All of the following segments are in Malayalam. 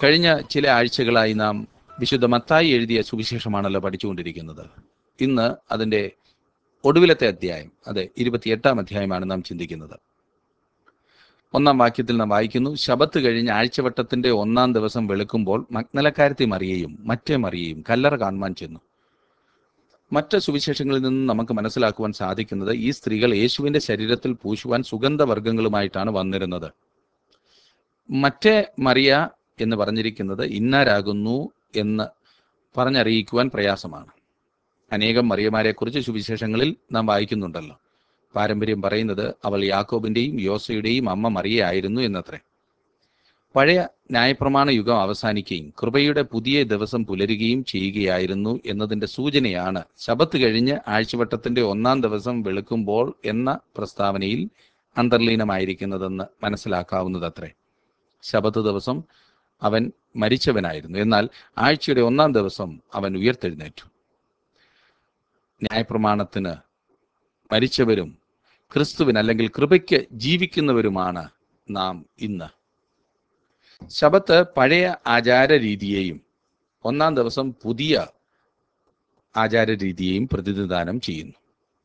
കഴിഞ്ഞ ചില ആഴ്ചകളായി നാം വിശുദ്ധ മത്തായി എഴുതിയ സുവിശേഷമാണല്ലോ പഠിച്ചുകൊണ്ടിരിക്കുന്നത് ഇന്ന് അതിൻ്റെ ഒടുവിലത്തെ അധ്യായം അതെ ഇരുപത്തിയെട്ടാം അധ്യായമാണ് നാം ചിന്തിക്കുന്നത് ഒന്നാം വാക്യത്തിൽ നാം വായിക്കുന്നു ശബത്ത് കഴിഞ്ഞ് ആഴ്ചവട്ടത്തിന്റെ ഒന്നാം ദിവസം വെളുക്കുമ്പോൾ മഗ്നലക്കാരത്തി മറിയയും മറ്റേ മറിയയും കല്ലറ കാണുവാൻ ചെന്നു മറ്റ് സുവിശേഷങ്ങളിൽ നിന്ന് നമുക്ക് മനസ്സിലാക്കുവാൻ സാധിക്കുന്നത് ഈ സ്ത്രീകൾ യേശുവിന്റെ ശരീരത്തിൽ പൂശുവാൻ സുഗന്ധവർഗ്ഗങ്ങളുമായിട്ടാണ് വന്നിരുന്നത് മറ്റേ മറിയ എന്ന് പറഞ്ഞിരിക്കുന്നത് ഇന്നാരാകുന്നു എന്ന് പറഞ്ഞറിയിക്കുവാൻ പ്രയാസമാണ് അനേകം മറിയമാരെക്കുറിച്ച് സുവിശേഷങ്ങളിൽ നാം വായിക്കുന്നുണ്ടല്ലോ പാരമ്പര്യം പറയുന്നത് അവൾ യാക്കോബിന്റെയും യോസയുടെയും അമ്മ മറിയയായിരുന്നു എന്നത്രേ പഴയ ന്യായപ്രമാണ യുഗം അവസാനിക്കുകയും കൃപയുടെ പുതിയ ദിവസം പുലരുകയും ചെയ്യുകയായിരുന്നു എന്നതിന്റെ സൂചനയാണ് ശബത്ത് കഴിഞ്ഞ് ആഴ്ചവട്ടത്തിന്റെ ഒന്നാം ദിവസം വെളുക്കുമ്പോൾ എന്ന പ്രസ്താവനയിൽ അന്തർലീനമായിരിക്കുന്നതെന്ന് മനസ്സിലാക്കാവുന്നതത്രേ ശബത്ത് ദിവസം അവൻ മരിച്ചവനായിരുന്നു എന്നാൽ ആഴ്ചയുടെ ഒന്നാം ദിവസം അവൻ ഉയർത്തെഴുന്നേറ്റു ന്യായപ്രമാണത്തിന് മരിച്ചവരും ക്രിസ്തുവിന് അല്ലെങ്കിൽ കൃപയ്ക്ക് ജീവിക്കുന്നവരുമാണ് നാം ഇന്ന് ശബത്ത് പഴയ ആചാര രീതിയെയും ഒന്നാം ദിവസം പുതിയ ആചാര രീതിയെയും പ്രതിനിധാനം ചെയ്യുന്നു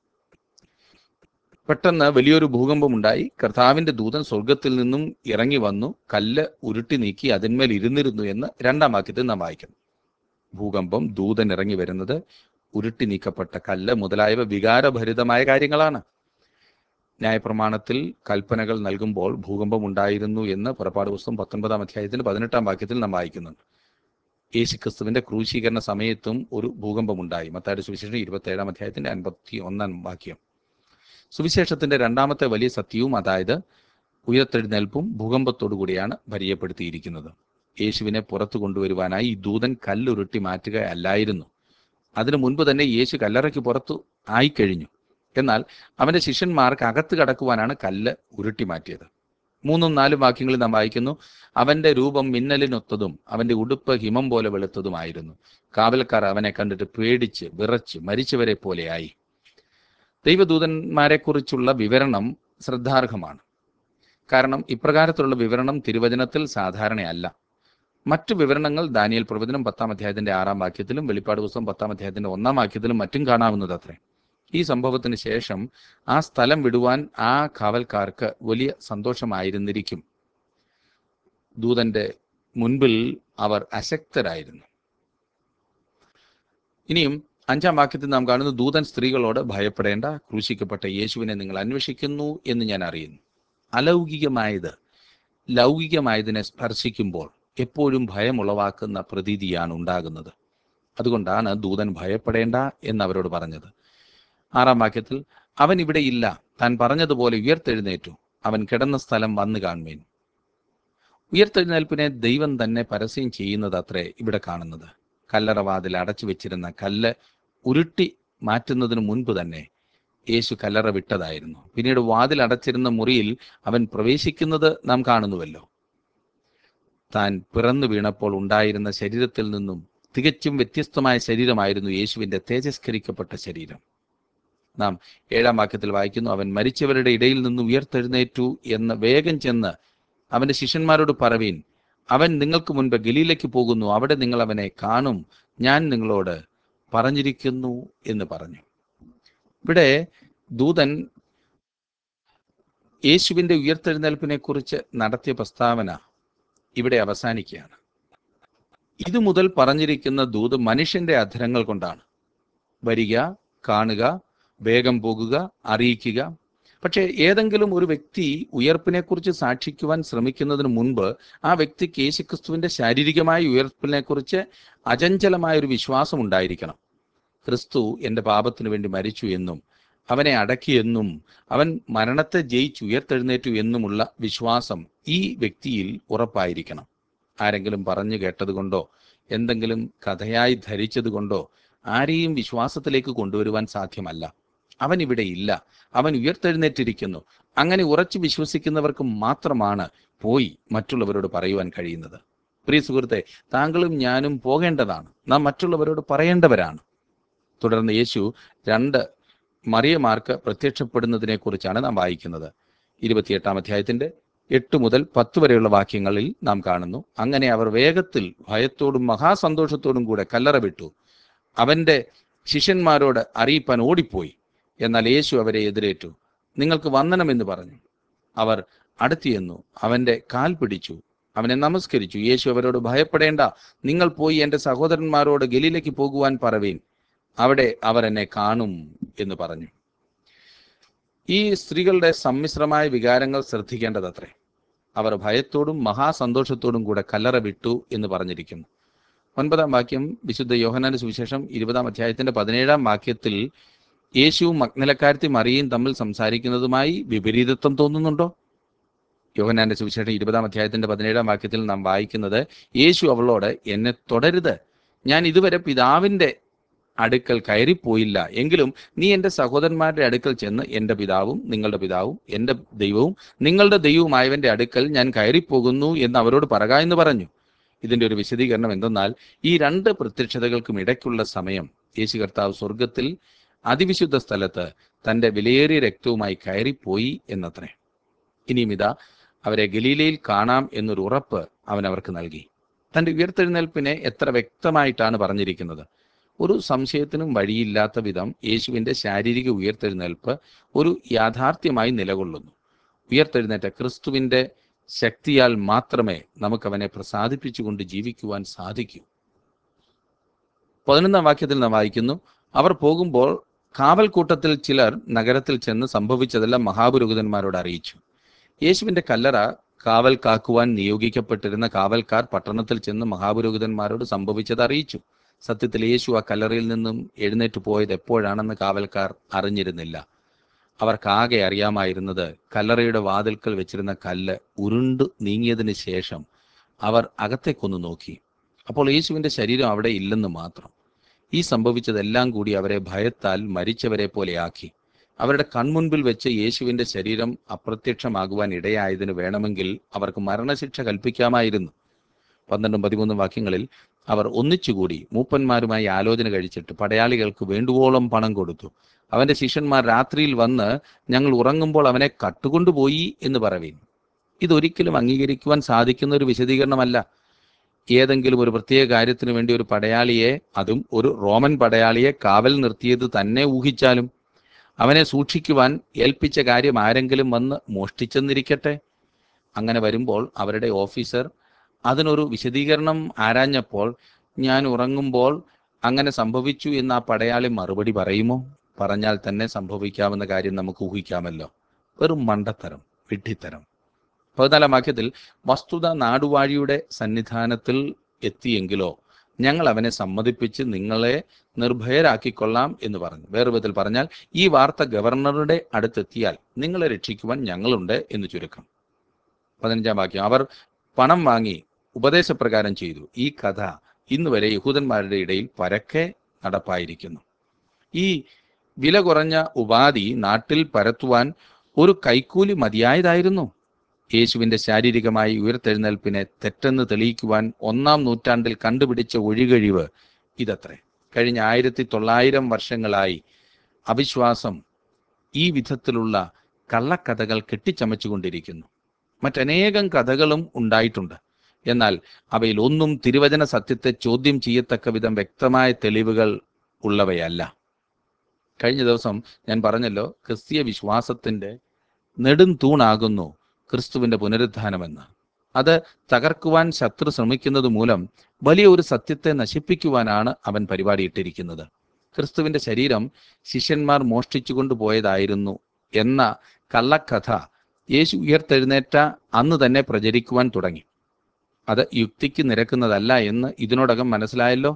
പെട്ടെന്ന് വലിയൊരു ഭൂകമ്പമുണ്ടായി കർത്താവിന്റെ ദൂതൻ സ്വർഗത്തിൽ നിന്നും ഇറങ്ങി വന്നു കല്ല് ഉരുട്ടി നീക്കി അതിന്മേൽ ഇരുന്നിരുന്നു എന്ന് രണ്ടാം വാക്യത്തിൽ നാം വായിക്കുന്നു ഭൂകമ്പം ദൂതൻ ഇറങ്ങി വരുന്നത് ഉരുട്ടി നീക്കപ്പെട്ട കല്ല് മുതലായവ വികാരഭരിതമായ കാര്യങ്ങളാണ് ന്യായപ്രമാണത്തിൽ കൽപ്പനകൾ നൽകുമ്പോൾ ഭൂകമ്പം ഉണ്ടായിരുന്നു എന്ന് പുറപ്പാട് പുസ്തകം പത്തൊൻപതാം അധ്യായത്തിൽ പതിനെട്ടാം വാക്യത്തിൽ നാം വായിക്കുന്നുണ്ട് യേശുക്രിസ്തുവിന്റെ ക്രൂശീകരണ സമയത്തും ഒരു ഭൂകമ്പമുണ്ടായി മത്തായുടെ സുവിശേഷം ഇരുപത്തി അധ്യായത്തിന്റെ അൻപത്തി ഒന്നാം വാക്യം സുവിശേഷത്തിന്റെ രണ്ടാമത്തെ വലിയ സത്യവും അതായത് ഉയർത്തെഴുന്നേൽപ്പും ഭൂകമ്പത്തോടു കൂടിയാണ് പരിചയപ്പെടുത്തിയിരിക്കുന്നത് യേശുവിനെ പുറത്തു കൊണ്ടുവരുവാനായി ഈ ദൂതൻ കല്ലുരുട്ടി മാറ്റുകയല്ലായിരുന്നു അതിനു മുൻപ് തന്നെ യേശു കല്ലറയ്ക്ക് പുറത്തു ആയിക്കഴിഞ്ഞു എന്നാൽ അവന്റെ ശിഷ്യന്മാർക്ക് അകത്ത് കടക്കുവാനാണ് കല്ല് ഉരുട്ടി മാറ്റിയത് മൂന്നും നാലും വാക്യങ്ങളിൽ നാം വായിക്കുന്നു അവന്റെ രൂപം മിന്നലിനൊത്തതും അവന്റെ ഉടുപ്പ് ഹിമം പോലെ വെളുത്തതുമായിരുന്നു കാവൽക്കാർ അവനെ കണ്ടിട്ട് പേടിച്ച് വിറച്ച് മരിച്ചവരെ പോലെയായി ദൈവദൂതന്മാരെക്കുറിച്ചുള്ള വിവരണം ശ്രദ്ധാർഹമാണ് കാരണം ഇപ്രകാരത്തിലുള്ള വിവരണം തിരുവചനത്തിൽ സാധാരണയല്ല മറ്റു വിവരണങ്ങൾ ദാനിയൽ പ്രവചനം പത്താം അധ്യായത്തിന്റെ ആറാം വാക്യത്തിലും വെളിപ്പാട് പുസ്തകം പത്താം അധ്യായത്തിന്റെ ഒന്നാം വാക്യത്തിലും മറ്റും കാണാവുന്നത് അത്രേ ഈ സംഭവത്തിന് ശേഷം ആ സ്ഥലം വിടുവാൻ ആ കാവൽക്കാർക്ക് വലിയ സന്തോഷമായിരുന്നിരിക്കും ദൂതന്റെ മുൻപിൽ അവർ അശക്തരായിരുന്നു ഇനിയും അഞ്ചാം വാക്യത്തിൽ നാം കാണുന്നു ദൂതൻ സ്ത്രീകളോട് ഭയപ്പെടേണ്ട ക്രൂശിക്കപ്പെട്ട യേശുവിനെ നിങ്ങൾ അന്വേഷിക്കുന്നു എന്ന് ഞാൻ അറിയുന്നു അലൗകികമായത് ലൗകികമായതിനെ സ്പർശിക്കുമ്പോൾ എപ്പോഴും ഭയമുളവാക്കുന്ന പ്രതീതിയാണ് ഉണ്ടാകുന്നത് അതുകൊണ്ടാണ് ദൂതൻ ഭയപ്പെടേണ്ട എന്ന് അവരോട് പറഞ്ഞത് ആറാം വാക്യത്തിൽ അവൻ ഇവിടെ ഇല്ല താൻ പറഞ്ഞതുപോലെ ഉയർത്തെഴുന്നേറ്റു അവൻ കിടന്ന സ്ഥലം വന്നു കാണുവേൻ ഉയർത്തെഴുന്നേൽപ്പിനെ ദൈവം തന്നെ പരസ്യം ചെയ്യുന്നത് അത്രേ ഇവിടെ കാണുന്നത് കല്ലറവാതിൽ അടച്ചു വെച്ചിരുന്ന കല്ല് ഉരുട്ടി മാറ്റുന്നതിന് മുൻപ് തന്നെ യേശു കല്ലറ വിട്ടതായിരുന്നു പിന്നീട് വാതിൽ അടച്ചിരുന്ന മുറിയിൽ അവൻ പ്രവേശിക്കുന്നത് നാം കാണുന്നുവല്ലോ താൻ പിറന്നു വീണപ്പോൾ ഉണ്ടായിരുന്ന ശരീരത്തിൽ നിന്നും തികച്ചും വ്യത്യസ്തമായ ശരീരമായിരുന്നു യേശുവിന്റെ തേജസ്കരിക്കപ്പെട്ട ശരീരം നാം ഏഴാം വാക്യത്തിൽ വായിക്കുന്നു അവൻ മരിച്ചവരുടെ ഇടയിൽ നിന്ന് ഉയർത്തെഴുന്നേറ്റു എന്ന് വേഗം ചെന്ന് അവന്റെ ശിഷ്യന്മാരോട് പറവീൻ അവൻ നിങ്ങൾക്ക് മുൻപ് ഗലീലയ്ക്ക് പോകുന്നു അവിടെ നിങ്ങൾ അവനെ കാണും ഞാൻ നിങ്ങളോട് പറഞ്ഞിരിക്കുന്നു എന്ന് പറഞ്ഞു ഇവിടെ ദൂതൻ യേശുവിന്റെ ഉയർത്തെഴുന്നേൽപ്പിനെ കുറിച്ച് നടത്തിയ പ്രസ്താവന ഇവിടെ അവസാനിക്കുകയാണ് ഇതു മുതൽ പറഞ്ഞിരിക്കുന്ന ദൂത് മനുഷ്യന്റെ അധരങ്ങൾ കൊണ്ടാണ് വരിക കാണുക വേഗം പോകുക അറിയിക്കുക പക്ഷേ ഏതെങ്കിലും ഒരു വ്യക്തി ഉയർപ്പിനെക്കുറിച്ച് സാക്ഷിക്കുവാൻ ശ്രമിക്കുന്നതിന് മുൻപ് ആ വ്യക്തിക്ക് യേശുക്രിസ്തുവിന്റെ ശാരീരികമായ ഉയർപ്പിനെക്കുറിച്ച് അചഞ്ചലമായ ഒരു വിശ്വാസം ഉണ്ടായിരിക്കണം ക്രിസ്തു എൻ്റെ പാപത്തിനു വേണ്ടി മരിച്ചു എന്നും അവനെ അടക്കിയെന്നും അവൻ മരണത്തെ ജയിച്ച് ഉയർത്തെഴുന്നേറ്റു എന്നുമുള്ള വിശ്വാസം ഈ വ്യക്തിയിൽ ഉറപ്പായിരിക്കണം ആരെങ്കിലും പറഞ്ഞു കേട്ടതുകൊണ്ടോ എന്തെങ്കിലും കഥയായി ധരിച്ചതുകൊണ്ടോ ആരെയും വിശ്വാസത്തിലേക്ക് കൊണ്ടുവരുവാൻ സാധ്യമല്ല അവൻ ഇവിടെ ഇല്ല അവൻ ഉയർത്തെഴുന്നേറ്റിരിക്കുന്നു അങ്ങനെ ഉറച്ചു വിശ്വസിക്കുന്നവർക്ക് മാത്രമാണ് പോയി മറ്റുള്ളവരോട് പറയുവാൻ കഴിയുന്നത് പ്രിയ സുഹൃത്തെ താങ്കളും ഞാനും പോകേണ്ടതാണ് നാം മറ്റുള്ളവരോട് പറയേണ്ടവരാണ് തുടർന്ന് യേശു രണ്ട് മറിയമാർക്ക് പ്രത്യക്ഷപ്പെടുന്നതിനെ കുറിച്ചാണ് നാം വായിക്കുന്നത് ഇരുപത്തിയെട്ടാം അധ്യായത്തിന്റെ എട്ട് മുതൽ പത്ത് വരെയുള്ള വാക്യങ്ങളിൽ നാം കാണുന്നു അങ്ങനെ അവർ വേഗത്തിൽ ഭയത്തോടും മഹാസന്തോഷത്തോടും കൂടെ കല്ലറ വിട്ടു അവന്റെ ശിഷ്യന്മാരോട് അറിയിപ്പാൻ ഓടിപ്പോയി എന്നാൽ യേശു അവരെ എതിരേറ്റു നിങ്ങൾക്ക് വന്ദനമെന്ന് പറഞ്ഞു അവർ അടുത്തിയെന്നു അവന്റെ കാൽ പിടിച്ചു അവനെ നമസ്കരിച്ചു യേശു അവരോട് ഭയപ്പെടേണ്ട നിങ്ങൾ പോയി എൻ്റെ സഹോദരന്മാരോട് ഗലീലയ്ക്ക് പോകുവാൻ പറവീൻ അവിടെ അവർ എന്നെ കാണും എന്ന് പറഞ്ഞു ഈ സ്ത്രീകളുടെ സമ്മിശ്രമായ വികാരങ്ങൾ ശ്രദ്ധിക്കേണ്ടതത്രേ അവർ ഭയത്തോടും മഹാസന്തോഷത്തോടും കൂടെ കല്ലറ വിട്ടു എന്ന് പറഞ്ഞിരിക്കുന്നു ഒൻപതാം വാക്യം വിശുദ്ധ യോഹനാന്റെ സുവിശേഷം ഇരുപതാം അധ്യായത്തിന്റെ പതിനേഴാം വാക്യത്തിൽ യേശുവും മഗ്നലക്കാരത്തി മറിയയും തമ്മിൽ സംസാരിക്കുന്നതുമായി വിപരീതത്വം തോന്നുന്നുണ്ടോ യോഹനാന്റെ സുവിശേഷം ഇരുപതാം അധ്യായത്തിന്റെ പതിനേഴാം വാക്യത്തിൽ നാം വായിക്കുന്നത് യേശു അവളോട് എന്നെ തുടരുത് ഞാൻ ഇതുവരെ പിതാവിന്റെ അടുക്കൽ കയറിപ്പോയില്ല എങ്കിലും നീ എൻ്റെ സഹോദരന്മാരുടെ അടുക്കൽ ചെന്ന് എൻ്റെ പിതാവും നിങ്ങളുടെ പിതാവും എൻ്റെ ദൈവവും നിങ്ങളുടെ ദൈവവുമായവന്റെ അടുക്കൽ ഞാൻ കയറിപ്പോകുന്നു എന്ന് അവരോട് പറക എന്ന് പറഞ്ഞു ഇതിന്റെ ഒരു വിശദീകരണം എന്തെന്നാൽ ഈ രണ്ട് പ്രത്യക്ഷതകൾക്കും ഇടയ്ക്കുള്ള സമയം യേശു കർത്താവ് സ്വർഗത്തിൽ അതിവിശുദ്ധ സ്ഥലത്ത് തന്റെ വിലയേറിയ രക്തവുമായി കയറിപ്പോയി എന്നത്രേ ഇനിയും ഇതാ അവരെ ഗലീലയിൽ കാണാം എന്നൊരു ഉറപ്പ് അവൻ അവർക്ക് നൽകി തന്റെ ഉയർത്തെഴുന്നേൽപ്പിനെ എത്ര വ്യക്തമായിട്ടാണ് പറഞ്ഞിരിക്കുന്നത് ഒരു സംശയത്തിനും വഴിയില്ലാത്ത വിധം യേശുവിന്റെ ശാരീരിക ഉയർത്തെഴുന്നേൽപ്പ് ഒരു യാഥാർത്ഥ്യമായി നിലകൊള്ളുന്നു ഉയർത്തെഴുന്നേറ്റ ക്രിസ്തുവിന്റെ ശക്തിയാൽ മാത്രമേ നമുക്കവനെ പ്രസാദിപ്പിച്ചുകൊണ്ട് ജീവിക്കുവാൻ സാധിക്കൂ പതിനൊന്നാം വാക്യത്തിൽ നാം വായിക്കുന്നു അവർ പോകുമ്പോൾ കാവൽക്കൂട്ടത്തിൽ ചിലർ നഗരത്തിൽ ചെന്ന് സംഭവിച്ചതെല്ലാം മഹാപുരോഹിതന്മാരോട് അറിയിച്ചു യേശുവിന്റെ കല്ലറ കാവൽ കാക്കുവാൻ നിയോഗിക്കപ്പെട്ടിരുന്ന കാവൽക്കാർ പട്ടണത്തിൽ ചെന്ന് മഹാപുരോഹിതന്മാരോട് സംഭവിച്ചത് അറിയിച്ചു സത്യത്തിൽ യേശു ആ കല്ലറയിൽ നിന്നും എഴുന്നേറ്റ് പോയത് എപ്പോഴാണെന്ന് കാവൽക്കാർ അറിഞ്ഞിരുന്നില്ല അവർക്കാകെ അറിയാമായിരുന്നത് കല്ലറയുടെ വാതിൽക്കൽ വെച്ചിരുന്ന കല്ല് ഉരുണ്ടു നീങ്ങിയതിന് ശേഷം അവർ അകത്തേക്കൊന്ന് നോക്കി അപ്പോൾ യേശുവിന്റെ ശരീരം അവിടെ ഇല്ലെന്ന് മാത്രം ഈ സംഭവിച്ചതെല്ലാം കൂടി അവരെ ഭയത്താൽ മരിച്ചവരെ പോലെയാക്കി അവരുടെ കൺമുൻപിൽ വെച്ച് യേശുവിന്റെ ശരീരം അപ്രത്യക്ഷമാകുവാൻ ഇടയായതിന് വേണമെങ്കിൽ അവർക്ക് മരണശിക്ഷ കൽപ്പിക്കാമായിരുന്നു പന്ത്രണ്ടും പതിമൂന്നും വാക്യങ്ങളിൽ അവർ ഒന്നിച്ചുകൂടി മൂപ്പന്മാരുമായി ആലോചന കഴിച്ചിട്ട് പടയാളികൾക്ക് വേണ്ടുവോളം പണം കൊടുത്തു അവന്റെ ശിഷ്യന്മാർ രാത്രിയിൽ വന്ന് ഞങ്ങൾ ഉറങ്ങുമ്പോൾ അവനെ കട്ടുകൊണ്ടുപോയി എന്ന് പറവീൻ ഇതൊരിക്കലും അംഗീകരിക്കുവാൻ സാധിക്കുന്ന ഒരു വിശദീകരണമല്ല ഏതെങ്കിലും ഒരു പ്രത്യേക കാര്യത്തിന് വേണ്ടി ഒരു പടയാളിയെ അതും ഒരു റോമൻ പടയാളിയെ കാവൽ നിർത്തിയത് തന്നെ ഊഹിച്ചാലും അവനെ സൂക്ഷിക്കുവാൻ ഏൽപ്പിച്ച കാര്യം ആരെങ്കിലും വന്ന് മോഷ്ടിച്ചെന്നിരിക്കട്ടെ അങ്ങനെ വരുമ്പോൾ അവരുടെ ഓഫീസർ അതിനൊരു വിശദീകരണം ആരാഞ്ഞപ്പോൾ ഞാൻ ഉറങ്ങുമ്പോൾ അങ്ങനെ സംഭവിച്ചു എന്ന് ആ പടയാളി മറുപടി പറയുമോ പറഞ്ഞാൽ തന്നെ സംഭവിക്കാവുന്ന കാര്യം നമുക്ക് ഊഹിക്കാമല്ലോ വെറും മണ്ടത്തരം വിഡ്ഢിത്തരം പതിനാലാം വാക്യത്തിൽ വസ്തുത നാടുവാഴിയുടെ സന്നിധാനത്തിൽ എത്തിയെങ്കിലോ ഞങ്ങൾ അവനെ സമ്മതിപ്പിച്ച് നിങ്ങളെ നിർഭയരാക്കിക്കൊള്ളാം എന്ന് പറഞ്ഞു വേറെ വിധത്തിൽ പറഞ്ഞാൽ ഈ വാർത്ത ഗവർണറുടെ അടുത്തെത്തിയാൽ നിങ്ങളെ രക്ഷിക്കുവാൻ ഞങ്ങളുണ്ട് എന്ന് ചുരുക്കം പതിനഞ്ചാം വാക്യം അവർ പണം വാങ്ങി ഉപദേശപ്രകാരം ചെയ്തു ഈ കഥ ഇന്ന് വരെ യഹൂദന്മാരുടെ ഇടയിൽ പരക്കെ നടപ്പായിരിക്കുന്നു ഈ വില കുറഞ്ഞ ഉപാധി നാട്ടിൽ പരത്തുവാൻ ഒരു കൈക്കൂലി മതിയായതായിരുന്നു യേശുവിന്റെ ശാരീരികമായി ഉയർത്തെഴുന്നേൽപ്പിനെ തെറ്റെന്ന് തെളിയിക്കുവാൻ ഒന്നാം നൂറ്റാണ്ടിൽ കണ്ടുപിടിച്ച ഒഴികഴിവ് ഇതത്രേ കഴിഞ്ഞ ആയിരത്തി തൊള്ളായിരം വർഷങ്ങളായി അവിശ്വാസം ഈ വിധത്തിലുള്ള കള്ളക്കഥകൾ കെട്ടിച്ചമച്ചുകൊണ്ടിരിക്കുന്നു മറ്റനേകം കഥകളും ഉണ്ടായിട്ടുണ്ട് എന്നാൽ അവയിൽ ഒന്നും തിരുവചന സത്യത്തെ ചോദ്യം ചെയ്യത്തക്ക വിധം വ്യക്തമായ തെളിവുകൾ ഉള്ളവയല്ല കഴിഞ്ഞ ദിവസം ഞാൻ പറഞ്ഞല്ലോ ക്രിസ്തീയ വിശ്വാസത്തിന്റെ നെടും തൂണാകുന്നു ക്രിസ്തുവിന്റെ പുനരുദ്ധാനമെന്ന് അത് തകർക്കുവാൻ ശത്രു ശ്രമിക്കുന്നത് മൂലം വലിയ ഒരു സത്യത്തെ നശിപ്പിക്കുവാനാണ് അവൻ പരിപാടിയിട്ടിരിക്കുന്നത് ക്രിസ്തുവിന്റെ ശരീരം ശിഷ്യന്മാർ മോഷ്ടിച്ചു കൊണ്ടുപോയതായിരുന്നു എന്ന കള്ളക്കഥ യേശു ഉയർത്തെഴുന്നേറ്റ അന്ന് തന്നെ പ്രചരിക്കുവാൻ തുടങ്ങി അത് യുക്തിക്ക് നിരക്കുന്നതല്ല എന്ന് ഇതിനോടകം മനസ്സിലായല്ലോ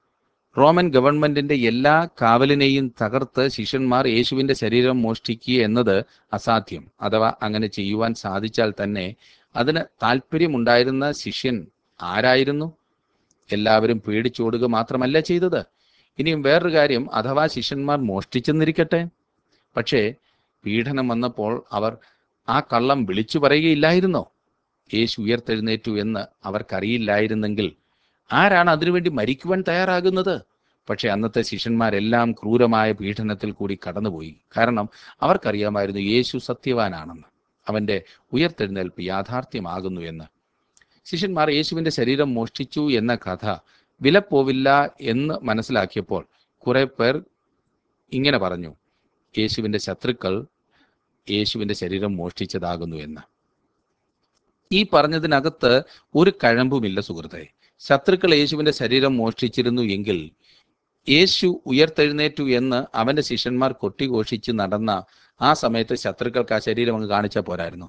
റോമൻ ഗവൺമെന്റിന്റെ എല്ലാ കാവലിനെയും തകർത്ത് ശിഷ്യന്മാർ യേശുവിന്റെ ശരീരം മോഷ്ടിക്കുക എന്നത് അസാധ്യം അഥവാ അങ്ങനെ ചെയ്യുവാൻ സാധിച്ചാൽ തന്നെ അതിന് താല്പര്യമുണ്ടായിരുന്ന ശിഷ്യൻ ആരായിരുന്നു എല്ലാവരും പേടിച്ചോടുക മാത്രമല്ല ചെയ്തത് ഇനിയും വേറൊരു കാര്യം അഥവാ ശിഷ്യന്മാർ മോഷ്ടിച്ചെന്നിരിക്കട്ടെ പക്ഷേ പീഡനം വന്നപ്പോൾ അവർ ആ കള്ളം വിളിച്ചു പറയുകയില്ലായിരുന്നോ യേശു ഉയർത്തെഴുന്നേറ്റു എന്ന് അവർക്കറിയില്ലായിരുന്നെങ്കിൽ ആരാണ് അതിനുവേണ്ടി മരിക്കുവാൻ തയ്യാറാകുന്നത് പക്ഷെ അന്നത്തെ ശിഷ്യന്മാരെല്ലാം ക്രൂരമായ പീഡനത്തിൽ കൂടി കടന്നുപോയി കാരണം അവർക്കറിയാമായിരുന്നു യേശു സത്യവാനാണെന്ന് അവന്റെ ഉയർത്തെഴുന്നേൽപ്പ് യാഥാർത്ഥ്യമാകുന്നു എന്ന് ശിഷ്യന്മാർ യേശുവിന്റെ ശരീരം മോഷ്ടിച്ചു എന്ന കഥ വിലപ്പോവില്ല എന്ന് മനസ്സിലാക്കിയപ്പോൾ കുറെ പേർ ഇങ്ങനെ പറഞ്ഞു യേശുവിന്റെ ശത്രുക്കൾ യേശുവിന്റെ ശരീരം മോഷ്ടിച്ചതാകുന്നു എന്ന് ഈ പറഞ്ഞതിനകത്ത് ഒരു കഴമ്പുമില്ല സുഹൃത്തെ ശത്രുക്കൾ യേശുവിന്റെ ശരീരം മോഷ്ടിച്ചിരുന്നു എങ്കിൽ യേശു ഉയർത്തെഴുന്നേറ്റു എന്ന് അവന്റെ ശിഷ്യന്മാർ കൊട്ടിഘോഷിച്ച് നടന്ന ആ സമയത്ത് ശത്രുക്കൾക്ക് ആ ശരീരം അങ്ങ് കാണിച്ചാൽ പോരായിരുന്നു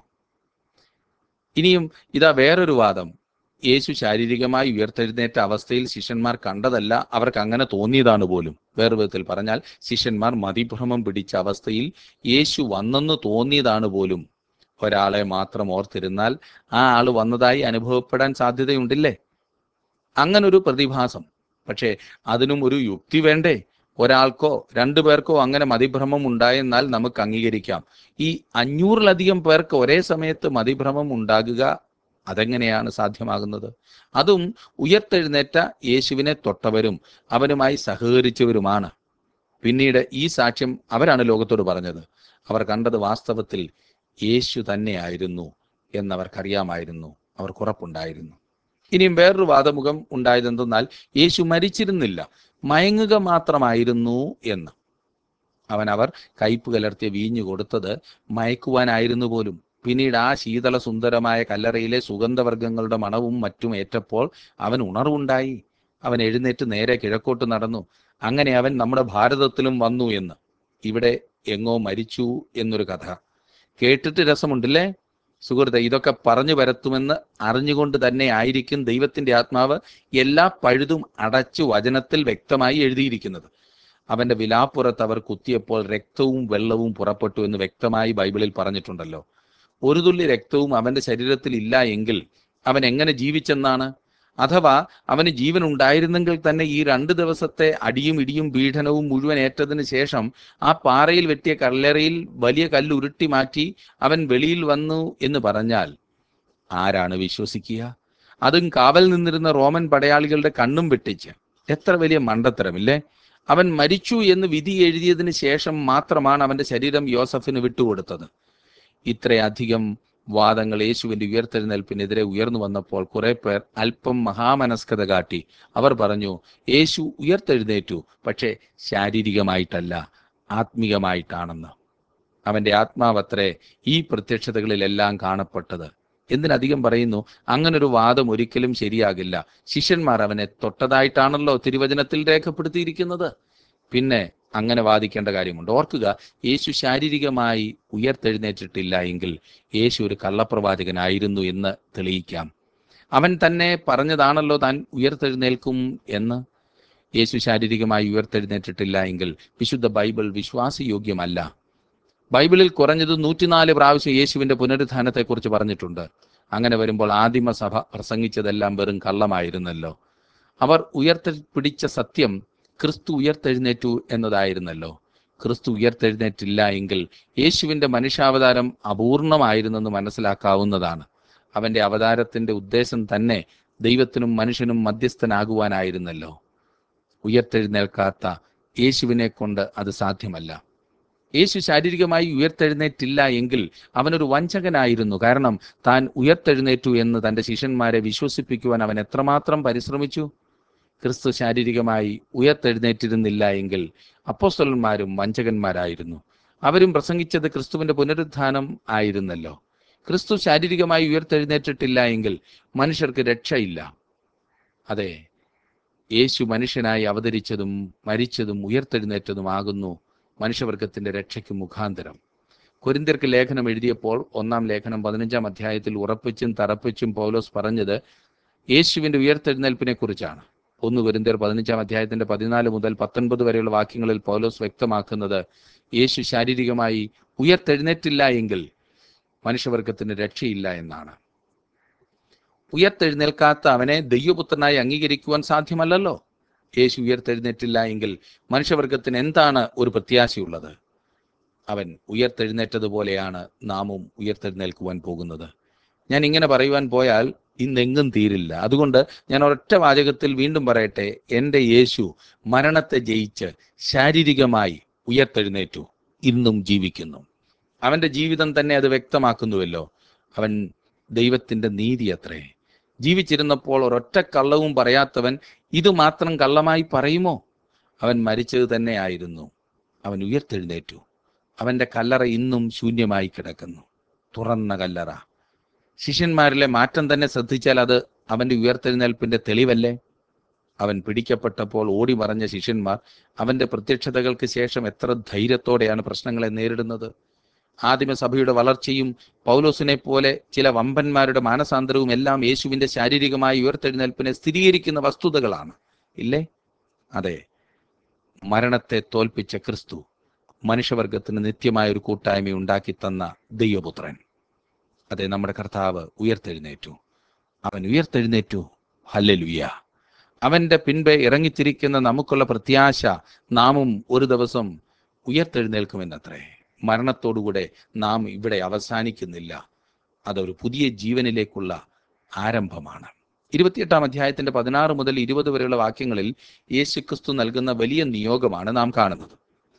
ഇനിയും ഇതാ വേറൊരു വാദം യേശു ശാരീരികമായി ഉയർത്തെഴുന്നേറ്റ അവസ്ഥയിൽ ശിഷ്യന്മാർ കണ്ടതല്ല അവർക്ക് അങ്ങനെ തോന്നിയതാണ് പോലും വേറെ വിധത്തിൽ പറഞ്ഞാൽ ശിഷ്യന്മാർ മതിഭ്രമം പിടിച്ച അവസ്ഥയിൽ യേശു വന്നെന്ന് തോന്നിയതാണ് പോലും ഒരാളെ മാത്രം ഓർത്തിരുന്നാൽ ആ ആൾ വന്നതായി അനുഭവപ്പെടാൻ സാധ്യതയുണ്ടില്ലേ അങ്ങനൊരു പ്രതിഭാസം പക്ഷേ അതിനും ഒരു യുക്തി വേണ്ടേ ഒരാൾക്കോ രണ്ടു പേർക്കോ അങ്ങനെ മതിഭ്രമം ഉണ്ടായെന്നാൽ നമുക്ക് അംഗീകരിക്കാം ഈ അഞ്ഞൂറിലധികം പേർക്ക് ഒരേ സമയത്ത് മതിഭ്രമം ഉണ്ടാകുക അതെങ്ങനെയാണ് സാധ്യമാകുന്നത് അതും ഉയർത്തെഴുന്നേറ്റ യേശുവിനെ തൊട്ടവരും അവനുമായി സഹകരിച്ചവരുമാണ് പിന്നീട് ഈ സാക്ഷ്യം അവരാണ് ലോകത്തോട് പറഞ്ഞത് അവർ കണ്ടത് വാസ്തവത്തിൽ യേശു തന്നെയായിരുന്നു എന്നവർക്കറിയാമായിരുന്നു അവർക്ക് ഉറപ്പുണ്ടായിരുന്നു ഇനിയും വേറൊരു വാദമുഖം ഉണ്ടായതെന്തെന്നാൽ യേശു മരിച്ചിരുന്നില്ല മയങ്ങുക മാത്രമായിരുന്നു എന്ന് അവൻ അവർ കയ്പ് കലർത്തിയ വീഞ്ഞു കൊടുത്തത് മയക്കുവാനായിരുന്നു പോലും പിന്നീട് ആ ശീതള സുന്ദരമായ കല്ലറയിലെ സുഗന്ധവർഗങ്ങളുടെ മണവും മറ്റും ഏറ്റപ്പോൾ അവൻ ഉണർവുണ്ടായി അവൻ എഴുന്നേറ്റ് നേരെ കിഴക്കോട്ട് നടന്നു അങ്ങനെ അവൻ നമ്മുടെ ഭാരതത്തിലും വന്നു എന്ന് ഇവിടെ എങ്ങോ മരിച്ചു എന്നൊരു കഥ കേട്ടിട്ട് രസമുണ്ടല്ലേ സുഹൃത്തെ ഇതൊക്കെ പറഞ്ഞു വരത്തുമെന്ന് അറിഞ്ഞുകൊണ്ട് തന്നെ ആയിരിക്കും ദൈവത്തിന്റെ ആത്മാവ് എല്ലാ പഴുതും അടച്ചു വചനത്തിൽ വ്യക്തമായി എഴുതിയിരിക്കുന്നത് അവന്റെ വിലാപ്പുറത്ത് അവർ കുത്തിയപ്പോൾ രക്തവും വെള്ളവും പുറപ്പെട്ടു എന്ന് വ്യക്തമായി ബൈബിളിൽ പറഞ്ഞിട്ടുണ്ടല്ലോ ഒരു തുള്ളി രക്തവും അവന്റെ ശരീരത്തിൽ ഇല്ല എങ്കിൽ അവൻ എങ്ങനെ ജീവിച്ചെന്നാണ് അഥവാ അവന് ജീവൻ ഉണ്ടായിരുന്നെങ്കിൽ തന്നെ ഈ രണ്ട് ദിവസത്തെ അടിയും ഇടിയും പീഡനവും മുഴുവൻ ഏറ്റതിന് ശേഷം ആ പാറയിൽ വെട്ടിയ കല്ലറയിൽ വലിയ കല്ല് ഉരുട്ടി മാറ്റി അവൻ വെളിയിൽ വന്നു എന്ന് പറഞ്ഞാൽ ആരാണ് വിശ്വസിക്കുക അതും കാവൽ നിന്നിരുന്ന റോമൻ പടയാളികളുടെ കണ്ണും വെട്ടിച്ച് എത്ര വലിയ മണ്ടത്തരമില്ലേ അവൻ മരിച്ചു എന്ന് വിധി എഴുതിയതിന് ശേഷം മാത്രമാണ് അവന്റെ ശരീരം യോസഫിന് വിട്ടുകൊടുത്തത് ഇത്രയധികം വാദങ്ങൾ യേശുവിന്റെ ഉയർത്തെഴുന്നേൽപ്പിനെതിരെ ഉയർന്നു വന്നപ്പോൾ കുറെ പേർ അല്പം മഹാമനസ്കത കാട്ടി അവർ പറഞ്ഞു യേശു ഉയർത്തെഴുന്നേറ്റു പക്ഷേ ശാരീരികമായിട്ടല്ല ആത്മീകമായിട്ടാണെന്ന് അവന്റെ ആത്മാവത്രേ ഈ പ്രത്യക്ഷതകളിലെല്ലാം കാണപ്പെട്ടത് എന്തിനധികം പറയുന്നു അങ്ങനൊരു വാദം ഒരിക്കലും ശരിയാകില്ല ശിഷ്യന്മാർ അവനെ തൊട്ടതായിട്ടാണല്ലോ തിരുവചനത്തിൽ രേഖപ്പെടുത്തിയിരിക്കുന്നത് പിന്നെ അങ്ങനെ വാദിക്കേണ്ട കാര്യമുണ്ട് ഓർക്കുക യേശു ശാരീരികമായി ഉയർത്തെഴുന്നേറ്റിട്ടില്ല എങ്കിൽ യേശു ഒരു കള്ളപ്രവാചകനായിരുന്നു എന്ന് തെളിയിക്കാം അവൻ തന്നെ പറഞ്ഞതാണല്ലോ താൻ ഉയർത്തെഴുന്നേൽക്കും എന്ന് യേശു ശാരീരികമായി ഉയർത്തെഴുന്നേറ്റിട്ടില്ല എങ്കിൽ വിശുദ്ധ ബൈബിൾ വിശ്വാസയോഗ്യമല്ല ബൈബിളിൽ കുറഞ്ഞത് നൂറ്റിനാല് പ്രാവശ്യം യേശുവിന്റെ പുനരുത്ഥാനത്തെക്കുറിച്ച് പറഞ്ഞിട്ടുണ്ട് അങ്ങനെ വരുമ്പോൾ ആദിമസഭ പ്രസംഗിച്ചതെല്ലാം വെറും കള്ളമായിരുന്നല്ലോ അവർ ഉയർത്തി പിടിച്ച സത്യം ക്രിസ്തു ഉയർത്തെഴുന്നേറ്റു എന്നതായിരുന്നല്ലോ ക്രിസ്തു ഉയർത്തെഴുന്നേറ്റില്ല എങ്കിൽ യേശുവിന്റെ മനുഷ്യാവതാരം അപൂർണമായിരുന്നെന്ന് മനസ്സിലാക്കാവുന്നതാണ് അവന്റെ അവതാരത്തിന്റെ ഉദ്ദേശം തന്നെ ദൈവത്തിനും മനുഷ്യനും മധ്യസ്ഥനാകുവാനായിരുന്നല്ലോ ഉയർത്തെഴുന്നേൽക്കാത്ത യേശുവിനെ കൊണ്ട് അത് സാധ്യമല്ല യേശു ശാരീരികമായി ഉയർത്തെഴുന്നേറ്റില്ല എങ്കിൽ അവനൊരു വഞ്ചകനായിരുന്നു കാരണം താൻ ഉയർത്തെഴുന്നേറ്റു എന്ന് തന്റെ ശിഷ്യന്മാരെ വിശ്വസിപ്പിക്കുവാൻ അവൻ എത്രമാത്രം പരിശ്രമിച്ചു ക്രിസ്തു ശാരീരികമായി ഉയർത്തെഴുന്നേറ്റിരുന്നില്ല എങ്കിൽ അപ്പോസ്തലന്മാരും വഞ്ചകന്മാരായിരുന്നു അവരും പ്രസംഗിച്ചത് ക്രിസ്തുവിന്റെ പുനരുത്ഥാനം ആയിരുന്നല്ലോ ക്രിസ്തു ശാരീരികമായി ഉയർത്തെഴുന്നേറ്റിട്ടില്ല എങ്കിൽ മനുഷ്യർക്ക് രക്ഷയില്ല അതെ യേശു മനുഷ്യനായി അവതരിച്ചതും മരിച്ചതും ഉയർത്തെഴുന്നേറ്റതുമാകുന്നു മനുഷ്യവർഗത്തിന്റെ രക്ഷയ്ക്ക് മുഖാന്തരം കൊരിന്ത്യർക്ക് ലേഖനം എഴുതിയപ്പോൾ ഒന്നാം ലേഖനം പതിനഞ്ചാം അധ്യായത്തിൽ ഉറപ്പിച്ചും തറപ്പിച്ചും പൗലോസ് പറഞ്ഞത് യേശുവിന്റെ ഉയർത്തെഴുന്നേൽപ്പിനെ കുറിച്ചാണ് ഒന്ന് കൊരിന്ത്യർ പതിനഞ്ചാം അധ്യായത്തിന്റെ പതിനാല് മുതൽ പത്തൊൻപത് വരെയുള്ള വാക്യങ്ങളിൽ പൗലോസ് വ്യക്തമാക്കുന്നത് യേശു ശാരീരികമായി ഉയർത്തെഴുന്നേറ്റില്ല എങ്കിൽ മനുഷ്യവർഗത്തിന് രക്ഷയില്ല എന്നാണ് ഉയർത്തെഴുന്നേൽക്കാത്ത അവനെ ദൈവപുത്രനായി അംഗീകരിക്കുവാൻ സാധ്യമല്ലല്ലോ യേശു ഉയർത്തെഴുന്നേറ്റില്ല എങ്കിൽ മനുഷ്യവർഗത്തിന് എന്താണ് ഒരു പ്രത്യാശയുള്ളത് അവൻ ഉയർത്തെഴുന്നേറ്റതുപോലെയാണ് നാമും ഉയർത്തെഴുന്നേൽക്കുവാൻ പോകുന്നത് ഞാൻ ഇങ്ങനെ പറയുവാൻ പോയാൽ ഇന്നെങ്ങും തീരില്ല അതുകൊണ്ട് ഞാൻ ഒരൊറ്റ വാചകത്തിൽ വീണ്ടും പറയട്ടെ എൻ്റെ യേശു മരണത്തെ ജയിച്ച് ശാരീരികമായി ഉയർത്തെഴുന്നേറ്റു ഇന്നും ജീവിക്കുന്നു അവന്റെ ജീവിതം തന്നെ അത് വ്യക്തമാക്കുന്നുവല്ലോ അവൻ ദൈവത്തിന്റെ നീതി അത്രേ ജീവിച്ചിരുന്നപ്പോൾ ഒരൊറ്റ കള്ളവും പറയാത്തവൻ ഇത് മാത്രം കള്ളമായി പറയുമോ അവൻ മരിച്ചത് തന്നെയായിരുന്നു അവൻ ഉയർത്തെഴുന്നേറ്റു അവന്റെ കല്ലറ ഇന്നും ശൂന്യമായി കിടക്കുന്നു തുറന്ന കല്ലറ ശിഷ്യന്മാരിലെ മാറ്റം തന്നെ ശ്രദ്ധിച്ചാൽ അത് അവന്റെ ഉയർത്തെഴുന്നേൽപ്പിന്റെ തെളിവല്ലേ അവൻ പിടിക്കപ്പെട്ടപ്പോൾ ഓടി മറഞ്ഞ ശിഷ്യന്മാർ അവന്റെ പ്രത്യക്ഷതകൾക്ക് ശേഷം എത്ര ധൈര്യത്തോടെയാണ് പ്രശ്നങ്ങളെ നേരിടുന്നത് ആദിമസഭയുടെ വളർച്ചയും പൗലോസിനെ പോലെ ചില വമ്പന്മാരുടെ മാനസാന്തരവും എല്ലാം യേശുവിന്റെ ശാരീരികമായ ഉയർത്തെഴുന്നേൽപ്പിനെ സ്ഥിരീകരിക്കുന്ന വസ്തുതകളാണ് ഇല്ലേ അതെ മരണത്തെ തോൽപ്പിച്ച ക്രിസ്തു മനുഷ്യവർഗത്തിന് നിത്യമായ ഒരു കൂട്ടായ്മ ഉണ്ടാക്കി തന്ന ദൈവപുത്രൻ അതെ നമ്മുടെ കർത്താവ് ഉയർത്തെഴുന്നേറ്റു അവൻ ഉയർത്തെഴുന്നേറ്റു ഹല്ലലുയ്യ അവന്റെ പിൻപെ ഇറങ്ങിത്തിരിക്കുന്ന നമുക്കുള്ള പ്രത്യാശ നാമും ഒരു ദിവസം ഉയർത്തെഴുന്നേൽക്കുമെന്നത്രേ മരണത്തോടുകൂടെ നാം ഇവിടെ അവസാനിക്കുന്നില്ല അതൊരു പുതിയ ജീവനിലേക്കുള്ള ആരംഭമാണ് ഇരുപത്തിയെട്ടാം അധ്യായത്തിന്റെ പതിനാറ് മുതൽ ഇരുപത് വരെയുള്ള വാക്യങ്ങളിൽ യേശുക്രിസ്തു നൽകുന്ന വലിയ നിയോഗമാണ് നാം കാണുന്നത്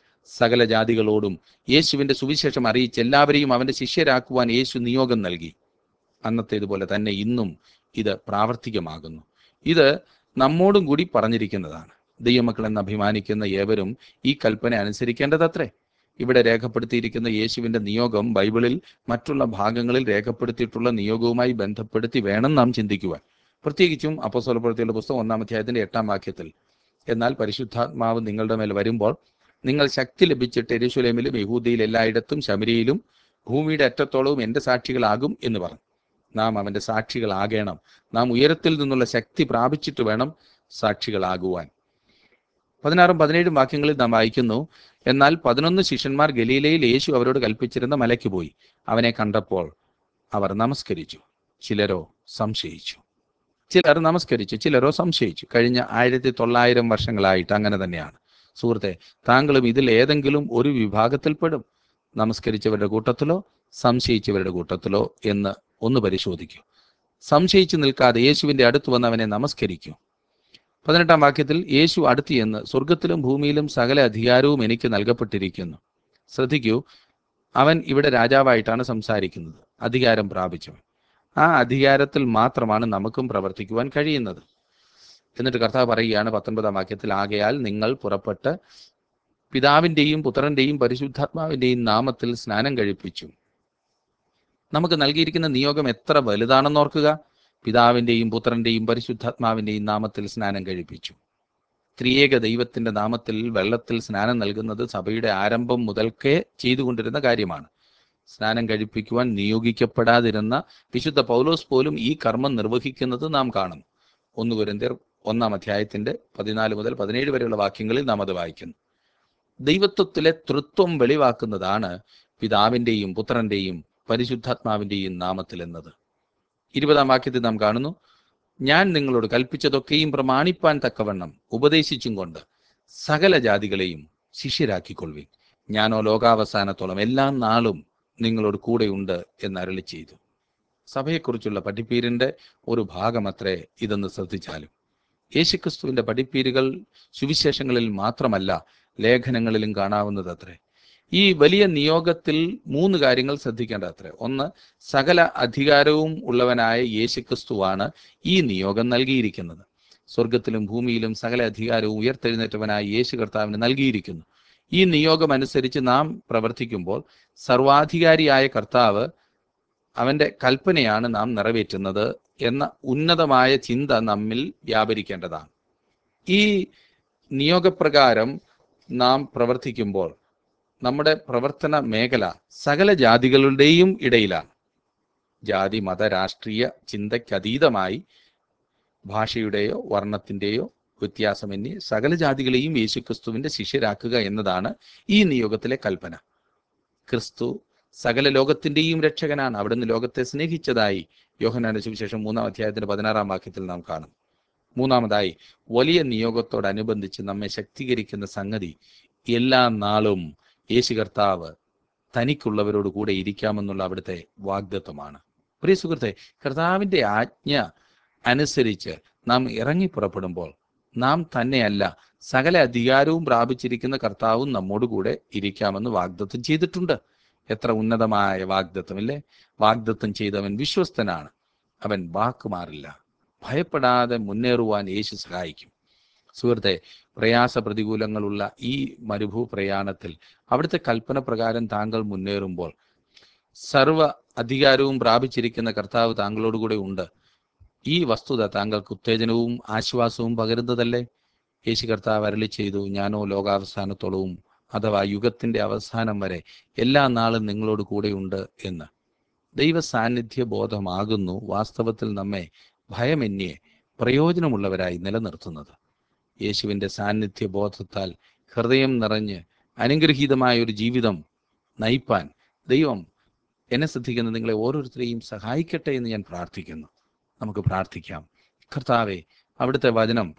സകല ജാതികളോടും യേശുവിന്റെ സുവിശേഷം അറിയിച്ച് എല്ലാവരെയും അവന്റെ ശിഷ്യരാക്കുവാൻ യേശു നിയോഗം നൽകി അന്നത്തേതുപോലെ തന്നെ ഇന്നും ഇത് പ്രാവർത്തികമാകുന്നു ഇത് നമ്മോടും കൂടി പറഞ്ഞിരിക്കുന്നതാണ് ദൈവമക്കൾ എന്ന് അഭിമാനിക്കുന്ന ഏവരും ഈ കൽപ്പന അനുസരിക്കേണ്ടതത്രേ ഇവിടെ രേഖപ്പെടുത്തിയിരിക്കുന്ന യേശുവിന്റെ നിയോഗം ബൈബിളിൽ മറ്റുള്ള ഭാഗങ്ങളിൽ രേഖപ്പെടുത്തിയിട്ടുള്ള നിയോഗവുമായി ബന്ധപ്പെടുത്തി വേണം നാം ചിന്തിക്കുവാൻ പ്രത്യേകിച്ചും അപ്പോസ്തലപ്രവൃത്തിയുടെ പുസ്തകം ഒന്നാം അധ്യായത്തിന്റെ എട്ടാം വാക്യത്തിൽ എന്നാൽ പരിശുദ്ധാത്മാവ് നിങ്ങളുടെ മേൽ വരുമ്പോൾ നിങ്ങൾ ശക്തി ലഭിച്ചിട്ട് എരുശലേമിലും യഹൂദിയിൽ എല്ലായിടത്തും ശമരിയിലും ഭൂമിയുടെ അറ്റത്തോളവും എൻ്റെ സാക്ഷികളാകും എന്ന് പറഞ്ഞു നാം അവൻ്റെ സാക്ഷികളാകണം നാം ഉയരത്തിൽ നിന്നുള്ള ശക്തി പ്രാപിച്ചിട്ട് വേണം സാക്ഷികളാകുവാൻ പതിനാറും പതിനേഴും വാക്യങ്ങളിൽ നാം വായിക്കുന്നു എന്നാൽ പതിനൊന്ന് ശിഷ്യന്മാർ ഗലീലയിൽ യേശു അവരോട് കൽപ്പിച്ചിരുന്ന മലയ്ക്ക് പോയി അവനെ കണ്ടപ്പോൾ അവർ നമസ്കരിച്ചു ചിലരോ സംശയിച്ചു ചിലർ നമസ്കരിച്ചു ചിലരോ സംശയിച്ചു കഴിഞ്ഞ ആയിരത്തി തൊള്ളായിരം വർഷങ്ങളായിട്ട് അങ്ങനെ തന്നെയാണ് സുഹൃത്തെ താങ്കളും ഇതിൽ ഏതെങ്കിലും ഒരു വിഭാഗത്തിൽപ്പെടും നമസ്കരിച്ചവരുടെ കൂട്ടത്തിലോ സംശയിച്ചവരുടെ കൂട്ടത്തിലോ എന്ന് ഒന്ന് പരിശോധിക്കൂ സംശയിച്ചു നിൽക്കാതെ യേശുവിന്റെ അടുത്ത് വന്ന് അവനെ നമസ്കരിക്കൂ പതിനെട്ടാം വാക്യത്തിൽ യേശു അടുത്ത് എന്ന് സ്വർഗത്തിലും ഭൂമിയിലും സകല അധികാരവും എനിക്ക് നൽകപ്പെട്ടിരിക്കുന്നു ശ്രദ്ധിക്കൂ അവൻ ഇവിടെ രാജാവായിട്ടാണ് സംസാരിക്കുന്നത് അധികാരം പ്രാപിച്ചവൻ ആ അധികാരത്തിൽ മാത്രമാണ് നമുക്കും പ്രവർത്തിക്കുവാൻ കഴിയുന്നത് എന്നിട്ട് കർത്താവ് പറയുകയാണ് പത്തൊൻപതാം വാക്യത്തിൽ ആകയാൽ നിങ്ങൾ പുറപ്പെട്ട് പിതാവിൻ്റെയും പുത്രന്റെയും പരിശുദ്ധാത്മാവിൻ്റെയും നാമത്തിൽ സ്നാനം കഴിപ്പിച്ചു നമുക്ക് നൽകിയിരിക്കുന്ന നിയോഗം എത്ര വലുതാണെന്ന് ഓർക്കുക പിതാവിൻ്റെയും പുത്രന്റെയും പരിശുദ്ധാത്മാവിൻ്റെയും നാമത്തിൽ സ്നാനം കഴിപ്പിച്ചു ത്രിയേക ദൈവത്തിന്റെ നാമത്തിൽ വെള്ളത്തിൽ സ്നാനം നൽകുന്നത് സഭയുടെ ആരംഭം മുതൽക്കേ ചെയ്തുകൊണ്ടിരുന്ന കാര്യമാണ് സ്നാനം കഴിപ്പിക്കുവാൻ നിയോഗിക്കപ്പെടാതിരുന്ന വിശുദ്ധ പൗലോസ് പോലും ഈ കർമ്മം നിർവഹിക്കുന്നത് നാം കാണുന്നു ഒന്ന് കുരന്തിയർ ഒന്നാം അധ്യായത്തിന്റെ പതിനാല് മുതൽ പതിനേഴ് വരെയുള്ള വാക്യങ്ങളിൽ നാം അത് വായിക്കുന്നു ദൈവത്വത്തിലെ തൃത്വം വെളിവാക്കുന്നതാണ് പിതാവിന്റെയും പുത്രന്റെയും പരിശുദ്ധാത്മാവിന്റെയും നാമത്തിൽ എന്നത് ഇരുപതാം വാക്യത്തിൽ നാം കാണുന്നു ഞാൻ നിങ്ങളോട് കൽപ്പിച്ചതൊക്കെയും പ്രമാണിപ്പാൻ തക്കവണ്ണം ഉപദേശിച്ചും കൊണ്ട് സകല ജാതികളെയും ശിഷ്യരാക്കിക്കൊള്ളുവിൻ ഞാനോ ലോകാവസാനത്തോളം എല്ലാ നാളും നിങ്ങളോട് കൂടെയുണ്ട് എന്ന് അരളി ചെയ്തു സഭയെക്കുറിച്ചുള്ള പഠിപ്പീരിന്റെ ഒരു ഭാഗമത്രേ ഇതെന്ന് ശ്രദ്ധിച്ചാലും യേശുക്രിസ്തുവിന്റെ പഠിപ്പീരുകൾ സുവിശേഷങ്ങളിൽ മാത്രമല്ല ലേഖനങ്ങളിലും കാണാവുന്നതത്രേ ഈ വലിയ നിയോഗത്തിൽ മൂന്ന് കാര്യങ്ങൾ ശ്രദ്ധിക്കേണ്ടതത്രേ ഒന്ന് സകല അധികാരവും ഉള്ളവനായ യേശുക്രിസ്തുവാണ് ഈ നിയോഗം നൽകിയിരിക്കുന്നത് സ്വർഗത്തിലും ഭൂമിയിലും സകല അധികാരവും ഉയർത്തെഴുന്നേറ്റവനായ യേശു കർത്താവിന് നൽകിയിരിക്കുന്നു ഈ നിയോഗം അനുസരിച്ച് നാം പ്രവർത്തിക്കുമ്പോൾ സർവാധികാരിയായ കർത്താവ് അവന്റെ കൽപ്പനയാണ് നാം നിറവേറ്റുന്നത് എന്ന ഉന്നതമായ ചിന്ത നമ്മിൽ വ്യാപരിക്കേണ്ടതാണ് ഈ നിയോഗപ്രകാരം നാം പ്രവർത്തിക്കുമ്പോൾ നമ്മുടെ പ്രവർത്തന മേഖല സകല ജാതികളുടെയും ഇടയിലാണ് ജാതി മത രാഷ്ട്രീയ ചിന്തയ്ക്കതീതമായി ഭാഷയുടെയോ വർണ്ണത്തിൻ്റെയോ വ്യത്യാസമന്യേ സകല ജാതികളെയും യേശുക്രിസ്തുവിന്റെ ശിഷ്യരാക്കുക എന്നതാണ് ഈ നിയോഗത്തിലെ കൽപ്പന ക്രിസ്തു സകല ലോകത്തിന്റെയും രക്ഷകനാണ് അവിടുന്ന് ലോകത്തെ സ്നേഹിച്ചതായി യോഹനാന്റെ സുവിശേഷം മൂന്നാം അധ്യായത്തിന്റെ പതിനാറാം വാക്യത്തിൽ നാം കാണും മൂന്നാമതായി വലിയ നിയോഗത്തോടനുബന്ധിച്ച് നമ്മെ ശക്തീകരിക്കുന്ന സംഗതി എല്ലാ നാളും യേശു കർത്താവ് തനിക്കുള്ളവരോട് കൂടെ ഇരിക്കാമെന്നുള്ള അവിടുത്തെ വാഗ്ദത്വമാണ് പ്രിയ സുഹൃത്തെ കർത്താവിന്റെ ആജ്ഞ അനുസരിച്ച് നാം ഇറങ്ങി പുറപ്പെടുമ്പോൾ നാം തന്നെയല്ല സകല അധികാരവും പ്രാപിച്ചിരിക്കുന്ന കർത്താവും നമ്മോട് കൂടെ ഇരിക്കാമെന്ന് വാഗ്ദത്വം ചെയ്തിട്ടുണ്ട് എത്ര ഉന്നതമായ വാഗ്ദത്വം അല്ലേ വാഗ്ദത്വം ചെയ്തവൻ വിശ്വസ്തനാണ് അവൻ വാക്കുമാറില്ല ഭയപ്പെടാതെ മുന്നേറുവാൻ യേശു സഹായിക്കും സുഹൃത്തെ പ്രയാസ പ്രതികൂലങ്ങളുള്ള ഈ മരുഭൂ പ്രയാണത്തിൽ അവിടുത്തെ കൽപ്പന പ്രകാരം താങ്കൾ മുന്നേറുമ്പോൾ സർവ അധികാരവും പ്രാപിച്ചിരിക്കുന്ന കർത്താവ് താങ്കളോടുകൂടെ ഉണ്ട് ഈ വസ്തുത താങ്കൾക്ക് ഉത്തേജനവും ആശ്വാസവും പകരുന്നതല്ലേ യേശു കർത്താവ് അരളി ചെയ്തു ഞാനോ ലോകാവസാനത്തോളവും അഥവാ യുഗത്തിന്റെ അവസാനം വരെ എല്ലാ നാളും നിങ്ങളോട് കൂടെയുണ്ട് എന്ന് ദൈവ സാന്നിധ്യ ബോധമാകുന്നു വാസ്തവത്തിൽ നമ്മെ ഭയമെന്യേ പ്രയോജനമുള്ളവരായി നിലനിർത്തുന്നത് യേശുവിൻ്റെ സാന്നിധ്യ ബോധത്താൽ ഹൃദയം നിറഞ്ഞ് അനുഗ്രഹീതമായ ഒരു ജീവിതം നയിപ്പാൻ ദൈവം എന്നെ ശ്രദ്ധിക്കുന്ന നിങ്ങളെ ഓരോരുത്തരെയും സഹായിക്കട്ടെ എന്ന് ഞാൻ പ്രാർത്ഥിക്കുന്നു നമുക്ക് പ്രാർത്ഥിക്കാം കർത്താവെ അവിടുത്തെ വചനം